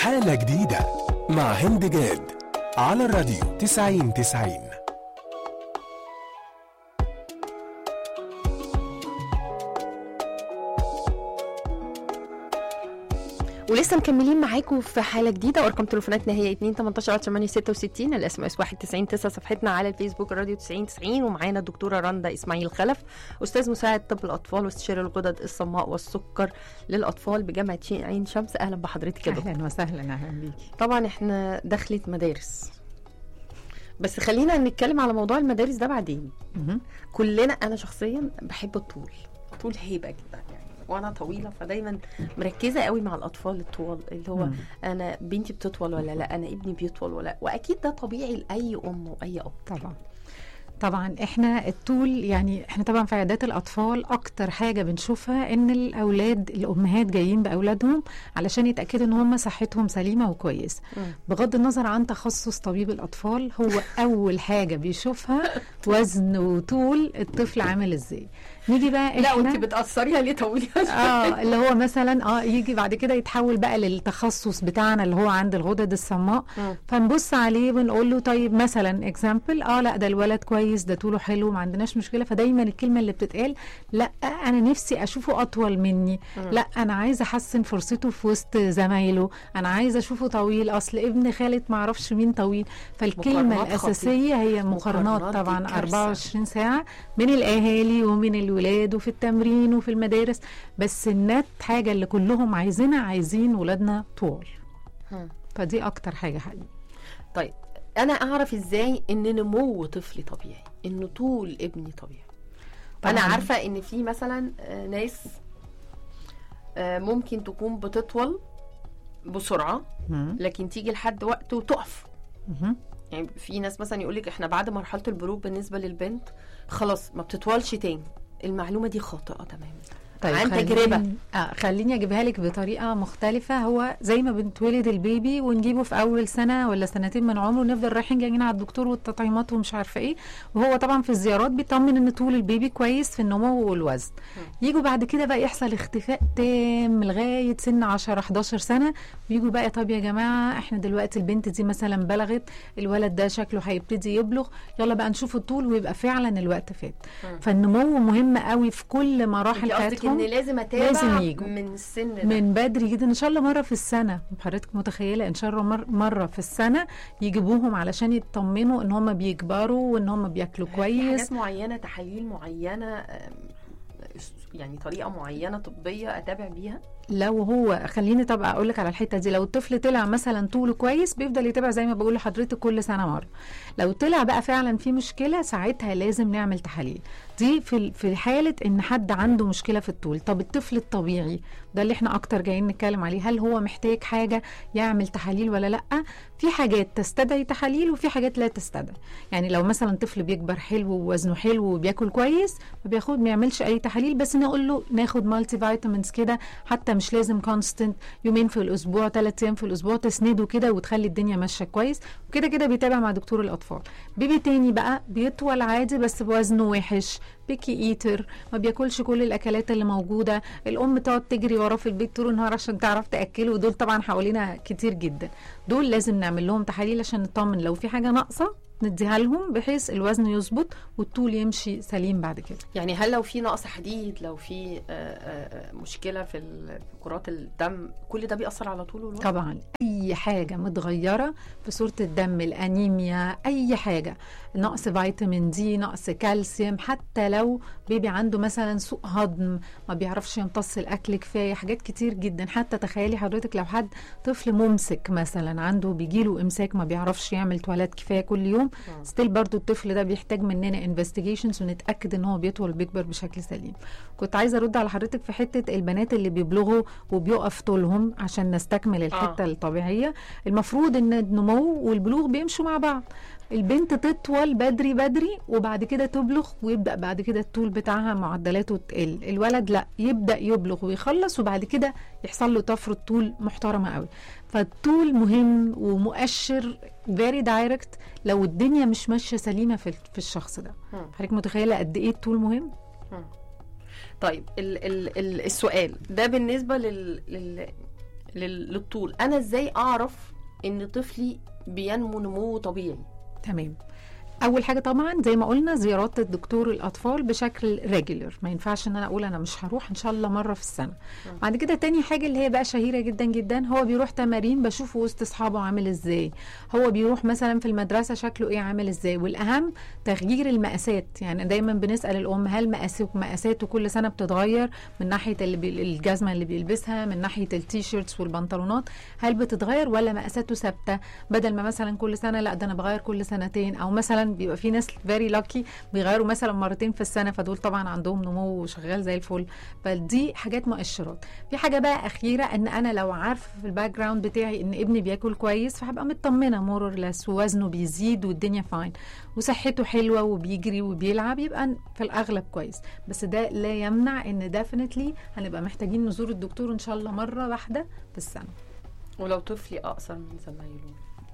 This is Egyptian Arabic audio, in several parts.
حالة جديدة مع هند جاد على الراديو 90 90 ولسه مكملين معاكم في حاله جديده وارقام تليفوناتنا هي 2 18 8 66 الاس ام اس 91 9 صفحتنا على الفيسبوك راديو 90 90 ومعانا الدكتوره رندا اسماعيل خلف استاذ مساعد طب الاطفال واستشاري الغدد الصماء والسكر للاطفال بجامعه عين شمس اهلا بحضرتك يا دكتور اهلا وسهلا اهلا بيكي طبعا احنا دخلت مدارس بس خلينا نتكلم على موضوع المدارس ده بعدين مهم. كلنا انا شخصيا بحب الطول طول هيبه جدا يعني وانا طويله فدايما مركزه قوي مع الاطفال الطوال اللي هو مم. انا بنتي بتطول ولا لا انا ابني بيطول ولا واكيد ده طبيعي لاي ام واي اب طبعا طبعا احنا الطول يعني احنا طبعا في عيادات الاطفال اكتر حاجه بنشوفها ان الاولاد الامهات جايين باولادهم علشان يتاكدوا ان هم صحتهم سليمه وكويسه مم. بغض النظر عن تخصص طبيب الاطفال هو اول حاجه بيشوفها وزن وطول الطفل عامل ازاي نيجي بقى لا احنا وانت بتاثريها ليه طويله اه اللي هو مثلا اه يجي بعد كده يتحول بقى للتخصص بتاعنا اللي هو عند الغدد الصماء مم. فنبص عليه ونقول له طيب مثلا اكزامبل اه لا ده الولد كويس ده طوله حلو ما عندناش مشكله فدايما الكلمه اللي بتتقال لا انا نفسي اشوفه اطول مني مم. لا انا عايزه احسن فرصته في وسط زمايله انا عايزه اشوفه طويل اصل ابن خالد ما اعرفش مين طويل فالكلمه مقارنات الاساسيه هي مقارنات مقارنات دي طبعا كارثة. 24 ساعه من الاهالي ومن الولاد وفي التمرين وفي المدارس بس النت حاجه اللي كلهم عايزينها عايزين ولادنا طول مم. فدي اكتر حاجه حقيقي طيب انا اعرف ازاي ان نمو طفلي طبيعي ان طول ابني طبيعي انا طبعاً. عارفه ان في مثلا آه، ناس آه، ممكن تكون بتطول بسرعه مم. لكن تيجي لحد وقت وتقف مهم. يعني في ناس مثلا يقول لك احنا بعد مرحله البلوغ بالنسبه للبنت خلاص ما بتطولش تاني المعلومه دي خاطئه تماما عن خليني- تجربة. اه خليني اجيبها لك بطريقه مختلفه هو زي ما بنتولد البيبي ونجيبه في اول سنه ولا سنتين من عمره ونفضل رايحين جايين على الدكتور والتطعيمات ومش عارفه ايه وهو طبعا في الزيارات بيطمن ان طول البيبي كويس في النمو والوزن يجوا بعد كده بقى يحصل اختفاء تام لغايه سن 10 11 سنه ويجوا بقى طب يا جماعه احنا دلوقتي البنت دي مثلا بلغت الولد ده شكله هيبتدي يبلغ يلا بقى نشوف الطول ويبقى فعلا الوقت فات مم. فالنمو مهم قوي في كل مراحل انت قصدك حياتهم ان لازم اتابع لازم يجوا. من السن ده من بدري جدا ان شاء الله مره في السنه حضرتك متخيله ان شاء الله مر- مره في السنه يجيبوهم علشان يطمنوا ان هم بيكبروا وان هم بياكلوا في كويس حاجات معينه تحاليل معينه أم، يعني طريقه معينه طبيه اتابع بيها لو هو خليني طب اقول لك على الحته دي لو الطفل طلع مثلا طوله كويس بيفضل يتابع زي ما بقول لحضرتك كل سنه مره لو طلع بقى فعلا في مشكله ساعتها لازم نعمل تحاليل دي في ال- في حاله ان حد عنده مشكله في الطول طب الطفل الطبيعي ده اللي احنا اكتر جايين نتكلم عليه هل هو محتاج حاجه يعمل تحاليل ولا لا في حاجات تستدعي تحاليل وفي حاجات لا تستدعي يعني لو مثلا طفل بيكبر حلو ووزنه حلو وبياكل كويس ما بياخد ما يعملش اي تحاليل بس نقول له ناخد مالتي فيتامينز كده حتى مش لازم كونستنت يومين في الاسبوع ثلاث ايام في الاسبوع تسنده كده وتخلي الدنيا ماشيه كويس وكده كده بيتابع مع دكتور الاطفال بيبي تاني بقى بيطول عادي بس بوزنه وحش بيكي ايتر ما بياكلش كل الاكلات اللي موجوده الام تقعد تجري وراه في البيت طول النهار عشان تعرف تاكله ودول طبعا حوالينا كتير جدا دول لازم نعمل لهم تحاليل عشان نطمن لو في حاجه ناقصه نديها لهم بحيث الوزن يظبط والطول يمشي سليم بعد كده يعني هل لو في نقص حديد لو في آه، آه، آه، مشكله في ال- في كرات الدم كل ده بيأثر على طول الوقت طبعا اي حاجه متغيره في صوره الدم الانيميا اي حاجه نقص فيتامين دي نقص كالسيوم حتى لو بيبي عنده مثلا سوء هضم ما بيعرفش يمتص الاكل كفايه حاجات كتير جدا حتى تخيلي حضرتك لو حد طفل ممسك مثلا عنده بيجيله امساك ما بيعرفش يعمل تواليت كفايه كل يوم ستيل برضو الطفل ده بيحتاج مننا انفستيجيشنز ونتاكد ان هو بيطول بيكبر بشكل سليم كنت عايزه ارد على حضرتك في حته البنات اللي بيبلغوا وبيقف طولهم عشان نستكمل الحته آه. آه. الطبيعيه المفروض ان النمو والبلوغ بيمشوا مع بعض البنت تطول بدري بدري وبعد كده تبلغ ويبدا بعد كده الطول بتاعها معدلاته تقل الولد لا يبدا يبلغ ويخلص وبعد كده يحصل له طفره طول محترمه قوي فالطول مهم ومؤشر فيري دايركت لو الدنيا مش ماشيه سليمه في في الشخص ده مم. حضرتك متخيله قد ايه الطول مهم طيب ال ال ال السؤال ده بالنسبه لل, لل لل- للطول انا ازاي اعرف ان طفلي بينمو نمو طبيعي تمام اول حاجه طبعا زي ما قلنا زيارات الدكتور الاطفال بشكل ريجولر ما ينفعش ان انا اقول انا مش هروح ان شاء الله مره في السنه بعد كده تاني حاجه اللي هي بقى شهيره جدا جدا هو بيروح تمارين بشوفه وسط اصحابه عامل ازاي هو بيروح مثلا في المدرسه شكله ايه عامل ازاي والاهم تغيير المقاسات يعني دايما بنسال الام هل مقاسه مقاساته كل سنه بتتغير من ناحيه اللي بي الجزمه اللي بيلبسها من ناحيه التيشيرتس والبنطلونات هل بتتغير ولا مقاساته ثابته بدل ما مثلا كل سنه لا ده انا بغير كل سنتين او مثلا بيبقى في ناس فيري لاكي بيغيروا مثلا مرتين في السنه فدول طبعا عندهم نمو شغال زي الفل فدي حاجات مؤشرات في حاجه بقى اخيره ان انا لو عارفه في الباك جراوند بتاعي ان ابني بياكل كويس فهبقى مطمنه مور اور لس ووزنه بيزيد والدنيا فاين وصحته حلوه وبيجري وبيلعب يبقى في الاغلب كويس بس ده لا يمنع ان ديفينتلي هنبقى محتاجين نزور الدكتور ان شاء الله مره واحده في السنه ولو طفلي اقصر من زمايله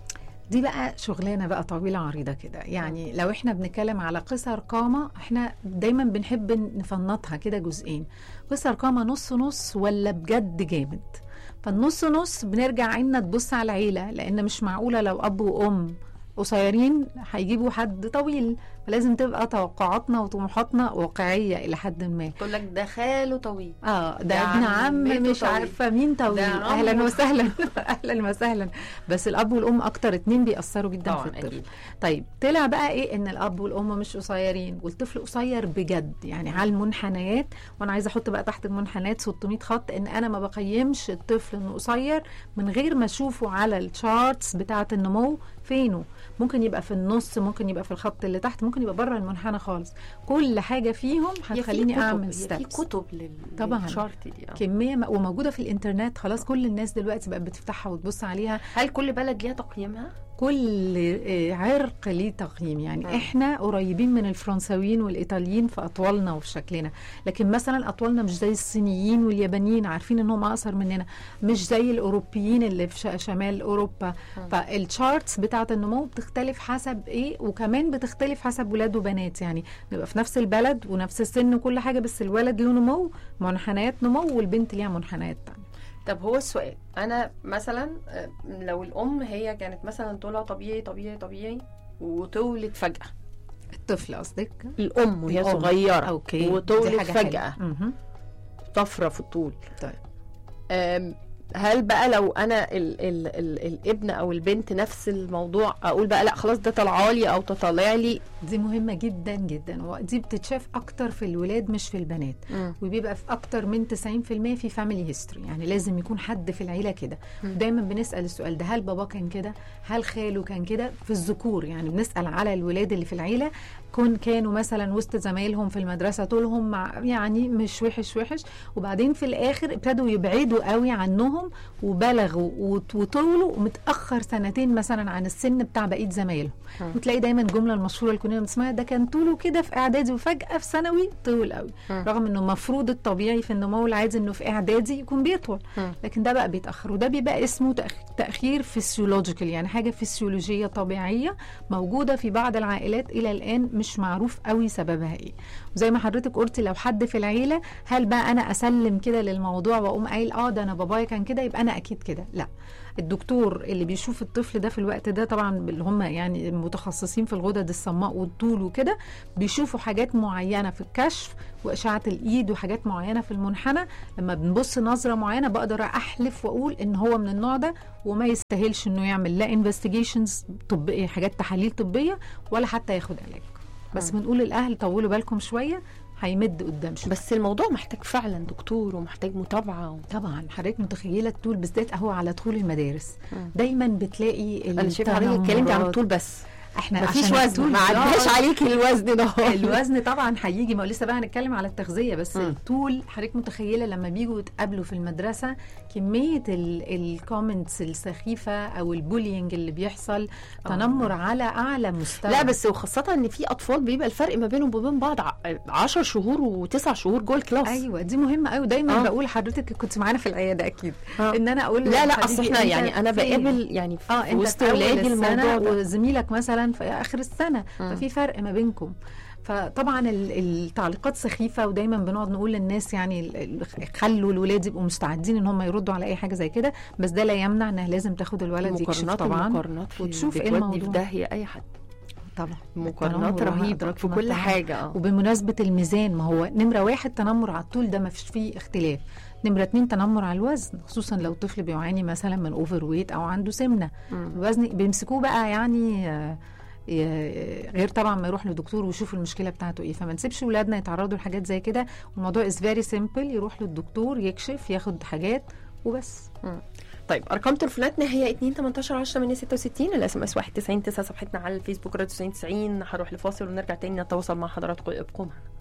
دي بقى شغلانه بقى طويله عريضه كده يعني لو احنا بنتكلم على قصر قامه احنا دايما بنحب نفنطها كده جزئين قصر قامه نص نص ولا بجد جامد فالنص نص بنرجع عيننا تبص على العيله لان مش معقوله لو اب وام قصيرين هيجيبوا حد طويل فلازم تبقى توقعاتنا وطموحاتنا واقعيه الى حد ما تقول لك ده خاله طويل اه ده ده ابن عم عمته مش طويل. عارفه مين طويل ده عمه. اهلا وسهلا اهلا وسهلا بس الاب والام اكتر اتنين بيأثروا جدا طبعا في الطفل اكيد طيب طلع بقى ايه ان الاب والام مش قصيرين والطفل قصير بجد يعني على المنحنيات وانا عايزه احط بقى تحت المنحنيات 600 خط ان انا ما بقيمش الطفل انه قصير من غير ما اشوفه على الشارتس بتاعه النمو فينه ممكن يبقى في النص ممكن يبقى في الخط اللي تحت ممكن يبقى بره المنحنى خالص كل حاجه فيهم هي في هتخليني كتب- اعمل هي في ستيبس كتب لل طبعاً. للشارت دي آه. كميه م- وموجوده في الانترنت خلاص كل الناس دلوقتي بقت بتفتحها وتبص عليها هل كل بلد ليها تقييمها؟ كل آه، عرق ليه تقييم يعني مم. احنا قريبين من الفرنساويين والايطاليين في اطوالنا وفي شكلنا لكن مثلا اطوالنا مش زي الصينيين واليابانيين عارفين انهم اقصر مننا مش زي الاوروبيين اللي في ش- شمال اوروبا مم. فالشارتس بتاعه النمو بتختلف حسب ايه وكمان بتختلف حسب ولاد وبنات يعني نبقى في نفس البلد ونفس السن وكل حاجه بس الولد له نمو منحنيات نمو والبنت ليها منحنيات تانية طب هو السؤال انا مثلا آه، لو الام هي كانت مثلا طولها طبيعي طبيعي طبيعي وتولد فجأة الطفل قصدك الام وهي الأم. صغيرة اوكي دي وتولد حاجة حلوة. فجأة مهم. طفرة في الطول طيب. أم، هل بقى لو انا ال ال ال الابن او البنت نفس الموضوع اقول بقى لا خلاص ده طالعه لي او تطلع لي دي مهمة جدا جدا ودي بتتشاف أكتر في الولاد مش في البنات وبيبقى في أكتر من 90% في فاميلي هيستوري يعني لازم يكون حد في العيلة كده مم. دايما بنسأل السؤال ده هل بابا كان كده هل خاله كان كده في الذكور يعني بنسأل على الولاد اللي في العيلة كون كانوا مثلا وسط زمايلهم في المدرسة طولهم مع يعني مش وحش وحش وبعدين في الآخر ابتدوا يبعدوا قوي عنهم وبلغوا وط- وطولوا متأخر سنتين مثلا عن السن بتاع بقية زمايلهم مم. وتلاقي دايما الجمله المشهوره اللي كنا بنسمعها ده كان طوله كده في اعدادي وفجاه في ثانوي طول قوي مم. رغم انه المفروض الطبيعي في النمو العادي انه في اعدادي يكون بيطول مم. لكن ده بقى بيتاخر وده بيبقى اسمه تأخ- تاخير فيسيولوجيكال يعني حاجه فيسيولوجيه طبيعيه موجوده في بعض العائلات الى الان مش معروف قوي سببها ايه وزي ما حضرتك قلتي لو حد في العيله هل بقى انا اسلم كده للموضوع واقوم قايل اه ده انا بابايا كان كده يبقى انا اكيد كده لا الدكتور اللي بيشوف الطفل ده في الوقت ده طبعا اللي هم يعني المتخصصين في الغدد الصماء والطول وكده بيشوفوا حاجات معينه في الكشف واشعه الايد وحاجات معينه في المنحنى لما بنبص نظره معينه بقدر احلف واقول ان هو من النوع ده وما يستاهلش انه يعمل لا انفستيجيشنز طبيه حاجات تحاليل طبيه ولا حتى ياخد علاج بس بنقول للاهل طولوا بالكم شويه هيمد قدام شويه بس الموضوع محتاج فعلا دكتور ومحتاج متابعه و... طبعا حضرتك متخيله الطول بالذات اهو على طول المدارس مم. دايما بتلاقي انا شايفه حضرتك اتكلمتي عن التنمرات. الطول بس احنا مفيش عشان وزن الطول ما عداش بيقعد- عليكي الوزن ده الوزن طبعا هيجي ما هو لسه بقى هنتكلم على التغذيه بس مم. الطول حضرتك متخيله لما بيجوا يتقابلوا في المدرسه كميه الكومنتس السخيفه او البولينج اللي بيحصل آه. تنمر على اعلى مستوى لا بس وخاصة ان في اطفال بيبقى الفرق ما بينهم وبين بعض 10 شهور وتسع شهور جوه الكلاس ايوه دي مهمه قوي دايما آه. بقول لحضرتك كنت معانا في العياده اكيد آه. ان انا اقول لا لا لحبيبي اصل احنا أنت يعني انا فين؟ بقابل يعني في اه انت وسط في أول ولادي السنة الموضوع ده وزميلك مثلا مثلا في اخر السنه مم. ففي فرق ما بينكم فطبعا ال- التعليقات سخيفه ودايما بنقعد نقول للناس يعني ال- ال- خلوا الولاد يبقوا مستعدين ان هم يردوا على اي حاجه زي كده بس ده لا يمنع انها لازم تاخد الولد يكشف مقارنات طبعا ومقارنات في وتشوف ايه بتودي في الموضوع. داهيه اي حد طبعا مقارنات التنمر رهيبه وأدراك في ما كل التنمر. حاجه اه وبمناسبة الميزان ما هو نمرة واحد تنمر على الطول ده ما فيش فيه اختلاف نمرة اتنين تنمر على الوزن خصوصا لو طفل بيعاني مثلا من اوفر ويت او عنده سمنة مم. الوزن بيمسكوه بقى يعني آه، ي- غير طبعا ما يروح لدكتور ويشوف المشكله بتاعته ايه فما نسيبش ولادنا يتعرضوا لحاجات زي كده والموضوع از فيري سيمبل يروح للدكتور يكشف ياخد حاجات وبس طيب ارقام تليفوناتنا هي 2 18 10 8 66 الاس ام اس 1 90 9 صفحتنا على الفيسبوك راديو 90 90 هروح لفاصل ونرجع تاني نتواصل مع حضراتكم ابقوا معنا